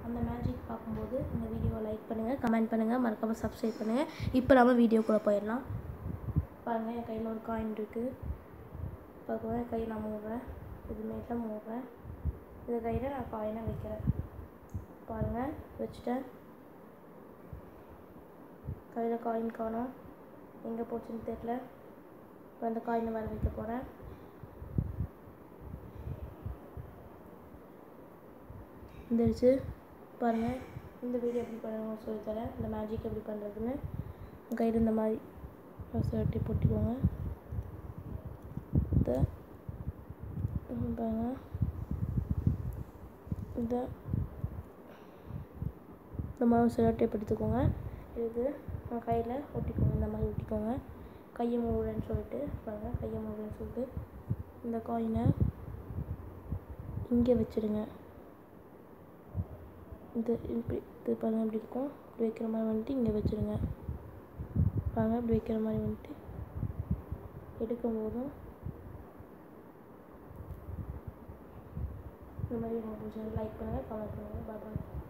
அந்த மேஜிக் பார்க்கும்போது இந்த வீடியோவை லைக் பண்ணுங்கள் கமெண்ட் பண்ணுங்கள் மறக்காமல் சப்ஸ்கிரைப் பண்ணுங்கள் இப்போ நம்ம வீடியோக்குள்ளே போயிடலாம் பாருங்கள் என் கையில் ஒரு காயின் இருக்குது பார்க்கும்போது என் கையை நான் மூடுறேன் இது மேட்டில் மூடுறேன் இது கையில் நான் காயினை வைக்கிறேன் பாருங்கள் வச்சுட்டேன் கையில் காயின் காணோம் எங்கே போச்சுன்னு தெரில இப்போ அந்த காயினை வர வைக்க போகிறேன் வந்துருச்சு பாருங்கள் இந்த வீடியோ எப்படி பண்ணணும்னு சொல்லித்தரேன் இந்த மேஜிக் எப்படி பண்ணுறதுன்னு கையில் இந்த மாதிரி சர்ட்டி போட்டுக்கோங்க இதை பாருங்க இதை இந்த மாதிரி சர்ட்டை எடுத்துக்கோங்க இது கையில் ஒட்டிக்கோங்க இந்த மாதிரி ஒட்டிக்கோங்க கையை மூடுறேன்னு சொல்லிட்டு பாருங்கள் கையை மூடுறேன்னு சொல்லிட்டு இந்த காயினை இங்கே வச்சிடுங்க இது இப்படி இது பாருங்கள் இப்படி இருக்கும் இப்படி வைக்கிற மாதிரி வந்துட்டு இங்கே வச்சுருங்க பாருங்கள் இப்படி வைக்கிற மாதிரி வந்துட்டு எடுக்கும் போதும் இந்த மாதிரி உங்களுக்கு லைக் பண்ணுங்கள் கமெண்ட் பண்ணுங்கள் பாய்